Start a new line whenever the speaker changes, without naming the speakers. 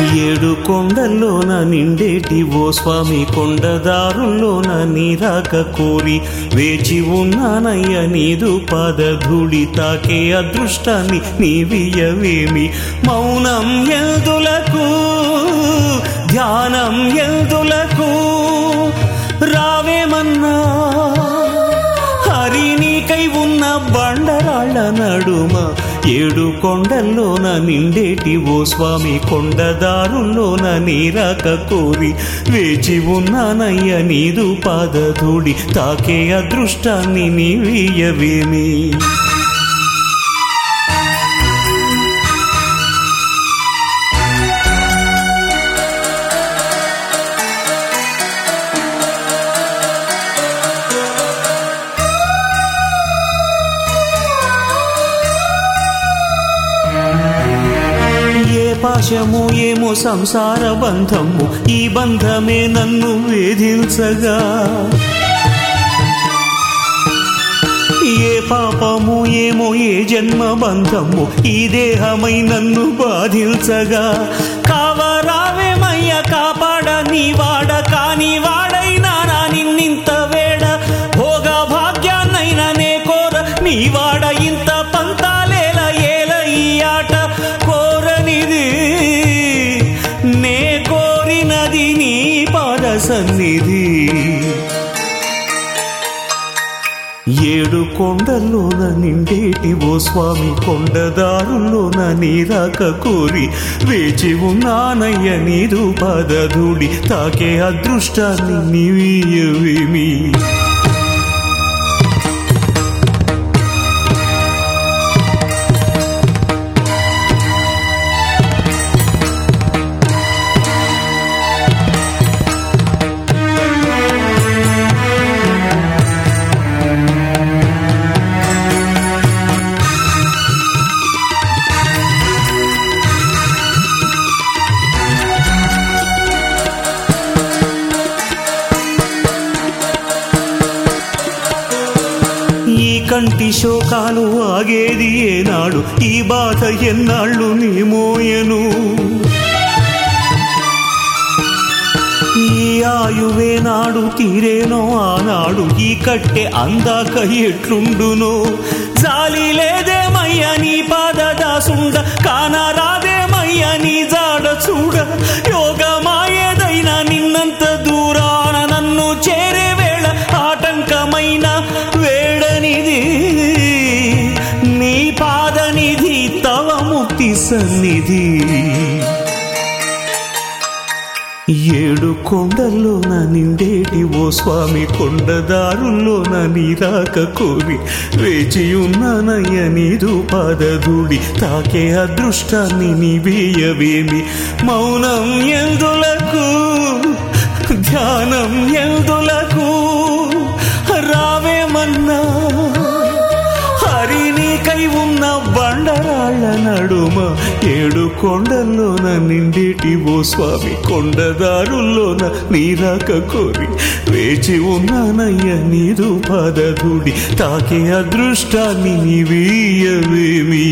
ఏడు కొండల్లోన నిండేటి ఓ స్వామి కొండదారుల్లోన నీరాక కోరి వేచి ఉన్నానయ్య నీదు పాదధూళి తాకే అదృష్టాన్ని నీవియవేమి మౌనం ఎల్దులకు ధ్యానం ఎల్దులకు రావేమన్నా హరి నీకై ఉన్న బండరాళ్ళ నడుమ ఏడు కొండల్లోన నిండేటి ఓ స్వామి కొండదారుల్లోన నీరాక కోరి వేచి ఉన్నానయ్య నీదు పాదధూడి తాకే అదృష్టాన్ని నీవియవేమి ఏ పాశము ఏమో సంసార బంధము ఈ బంధమే నన్ను వేధించగా ఏ పాపము ఏమో ఏ జన్మ బంధము ఈ దేహమై నన్ను బాధించగా కావరావేమయ్య కాపాడ నీ వాడ కాని వాడైనా నా నిన్నింత వేడ భోగ భాగ్యాన్నైనా నే కోర నీ వాడ ఇంత పంతాలేల ఏల ఈ ఆట కోరనిది నే కోరినది నీ పాద సన్నిధి ఏడు కొండల్లోన నిండేటి ఓ స్వామి కొండదారుల్లోన నీరాక కోరి వేచి ఉన్నానయ్య నీదు పదధూడి తాకే అదృష్టాన్ని నీవియవేమి ఈ కంటి శోకాలు ఆగేది ఏనాడు ఈ బాధ ఎన్నాళ్ళు నీ మోయను ఈ ఆయువే నాడు తీరేనో ఆనాడు ఈ కట్టె అందాక ఎట్లుండునో జాలి లేదేమయ్య నీ పాదదాసుండ కానరాదేమయ్య నీ జాడ చూడ యోగమాయేదైనా నిన్నంత దూరాన నన్ను చేరే వేళ ఆటంకమైన వేడనిది నీ పాదనిధి తవ ముక్తి సన్నిధి ఏడు కొండల్లోన నిండేటి ఓ స్వామి కొండదారుల్లోన నీరాక కోరి వేచి ఉన్నానయ్య నీదు పాదధూడి తాకే అదృష్టాన్ని నీవేయవేమి మౌనం ఎందులకు ధ్యానం ఎందులకు రావేమన్నా హరి నీకై ఉన్న బండరాళ్ళ నడుమ ఏడు కొండల్లోన నిండేటి ఓ స్వామి కొండదారుల్లోన నీరాక కోరి వేచి ఉన్నానయ్య నీదు పాదధూడి తాకే అదృష్టాన్ని నీవీయవేమి